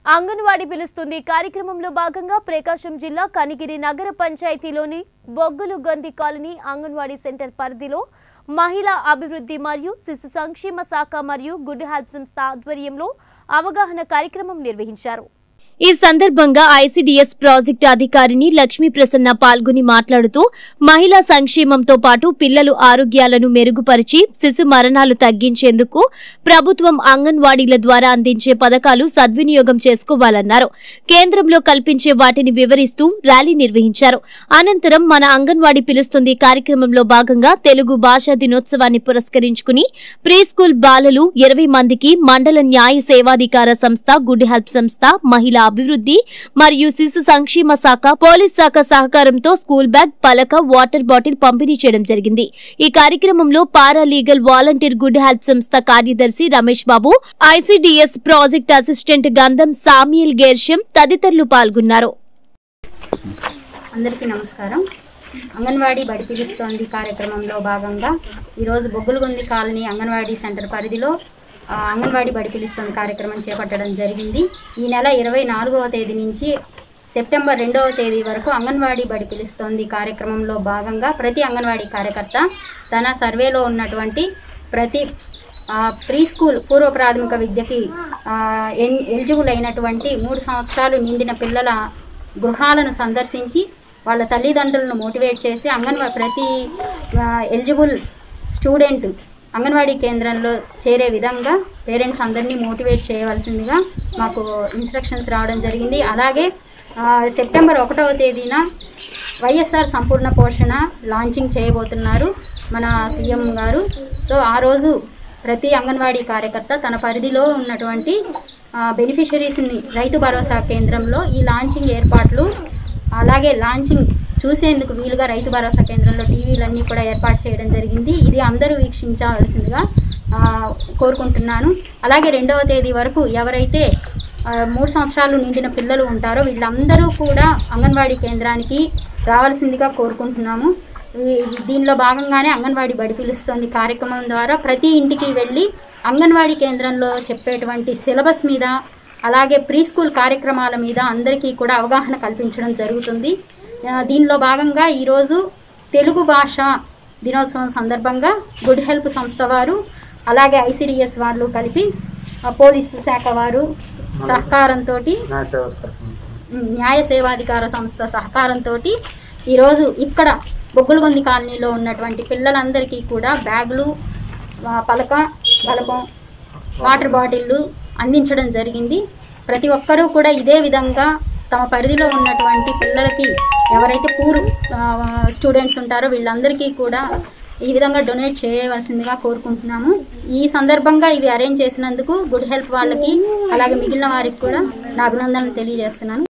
అంగన్వాడీ పిలుస్తుంది కార్యక్రమంలో భాగంగా ప్రకాశం జిల్లా కనిగిరి నగర పంచాయతీలోని బొగ్గులు గంది కాలనీ అంగన్వాడీ సెంటర్ పరిధిలో మహిళా అభివృద్ధి మరియు శిశు సంక్షేమ శాఖ మరియు గుడ్ హెల్ప్ సంస్థ ఆధ్వర్యంలో అవగాహన కార్యక్రమం నిర్వహించారు ఈ సందర్భంగా ఐసిడిఎస్ ప్రాజెక్టు అధికారిని లక్ష్మీ ప్రసన్న పాల్గొని మాట్లాడుతూ మహిళా సంక్షేమంతో పాటు పిల్లలు ఆరోగ్యాలను మెరుగుపరిచి శిశు మరణాలు తగ్గించేందుకు ప్రభుత్వం అంగన్వాడీల ద్వారా అందించే పథకాలు సద్వినియోగం చేసుకోవాలన్నారు కేంద్రంలో కల్పించే వాటిని వివరిస్తూ ర్యాలీ నిర్వహించారు అనంతరం మన అంగన్వాడీ పిలుస్తుంది కార్యక్రమంలో భాగంగా తెలుగు భాషా దినోత్సవాన్ని పురస్కరించుకుని ప్రీ స్కూల్ బాలలు ఇరవై మందికి మండల న్యాయ సేవాధికార సంస్థ గుడ్ హెల్ప్ సంస్థ మహిళా అభివృద్ధి మరియు శిశు సంక్షేమ శాఖ పోలీస్ శాఖ సహకారంతో స్కూల్ బ్యాగ్ పలక వాటర్ బాటిల్ పంపిణీ చేయడం జరిగింది ఈ కార్యక్రమంలో paralegal volunteer good help సంస్థ కార్యదర్శి Ramesh Babu ICDS project assistant Gandham Samuel Gershom తదితరులు పాల్గొన్నారు అందరికీ నమస్కారం అంగన్వాడీ బడి పిలుస్తోంది కార్యక్రమంలో భాగంగా ఈరోజు బొగ్గులగొంది కాలనీ అంగన్వాడీ సెంటర్ పరిధిలో ఆ, అంగన్వాడీ బడి పిలుస్తోంది కార్యక్రమం చేపట్టడం జరిగింది ఈ నెల ఇరవై నాలుగవ తేదీ నుంచి సెప్టెంబర్ రెండవ తేదీ వరకు అంగన్వాడీ బడి పిలుస్తోంది కార్యక్రమంలో భాగంగా ప్రతి అంగన్వాడీ కార్యకర్త తన సర్వేలో ఉన్నటువంటి ప్రతి ఆ, ప్రీ స్కూల్ పూర్వ ప్రాథమిక విద్యకి ఆ, ఎన్ ఎలిజిబుల్ అయినటువంటి మూడు సంవత్సరాలు నిండిన పిల్లల గృహాలను సందర్శించి వాళ్ళ తల్లిదండ్రులను మోటివేట్ చేసి అంగన్వా ప్రతి ఆ, ఎలిజిబుల్ స్టూడెంట్ అంగన్వాడీ కేంద్రంలో చేరే విధంగా పేరెంట్స్ అందరినీ మోటివేట్ చేయవలసిందిగా మాకు ఇన్స్ట్రక్షన్స్ రావడం జరిగింది అలాగే ఆ, సెప్టెంబర్ ఒకటవ తేదీన వైఎస్ఆర్ సంపూర్ణ పోషణ లాంచింగ్ చేయబోతున్నారు మన సీఎం గారు సో ఆ రోజు ప్రతి అంగన్వాడీ కార్యకర్త తన పరిధిలో ఉన్నటువంటి బెనిఫిషరీస్ని రైతు భరోసా కేంద్రంలో ఈ లాంచింగ్ ఏర్పాట్లు అలాగే లాంచింగ్ చూసేందుకు వీలుగా రైతు భరోసా కేంద్రంలో టీవీలన్నీ కూడా ఏర్పాటు చేయడం జరిగింది ఇది అందరూ వీక్షించవలసిందిగా ఆ, కోరుకుంటున్నాను అలాగే రెండవ తేదీ వరకు ఎవరైతే ఆ, మూడు సంవత్సరాలు నిండిన పిల్లలు ఉంటారో వీళ్ళందరూ కూడా అంగన్వాడీ కేంద్రానికి రావాల్సిందిగా కోరుకుంటున్నాము ఈ- దీనిలో భాగంగానే అంగన్వాడీ బడి పిలుస్తోంది కార్యక్రమం ద్వారా ప్రతి ఇంటికి వెళ్ళి అంగన్వాడీ కేంద్రంలో చెప్పేటువంటి సిలబస్ మీద అలాగే ప్రీ స్కూల్ కార్యక్రమాల మీద అందరికీ కూడా అవగాహన కల్పించడం జరుగుతుంది ఆ, దీనిలో భాగంగా ఈరోజు తెలుగు భాష దినోత్సవం సందర్భంగా గుడ్ హెల్ప్ సంస్థ వారు అలాగే ఐసిడిఎస్ వాళ్ళు కలిపి ఆ, పోలీసు శాఖ వారు సహకారంతో న్యాయ సేవాధికార సంస్థ సహకారంతో ఈరోజు ఇక్కడ బొగ్గులగొంది కాలనీలో ఉన్నటువంటి పిల్లలందరికీ కూడా బ్యాగులు ఆ, పలక బలపం వాటర్ బాటిళ్ళు అందించడం జరిగింది ప్రతి ఒక్కరూ కూడా ఇదే విధంగా తమ పరిధిలో ఉన్నటువంటి పిల్లలకి ఎవరైతే పూర్ స్టూడెంట్స్ ఉంటారో వీళ్ళందరికీ కూడా ఈ విధంగా డొనేట్ చేయవలసిందిగా కోరుకుంటున్నాము ఈ సందర్భంగా ఇవి అరేంజ్ చేసినందుకు గుడ్ హెల్ప్ వాళ్ళకి అలాగే మిగిలిన వారికి కూడా నా అభినందనలు తెలియజేస్తున్నాను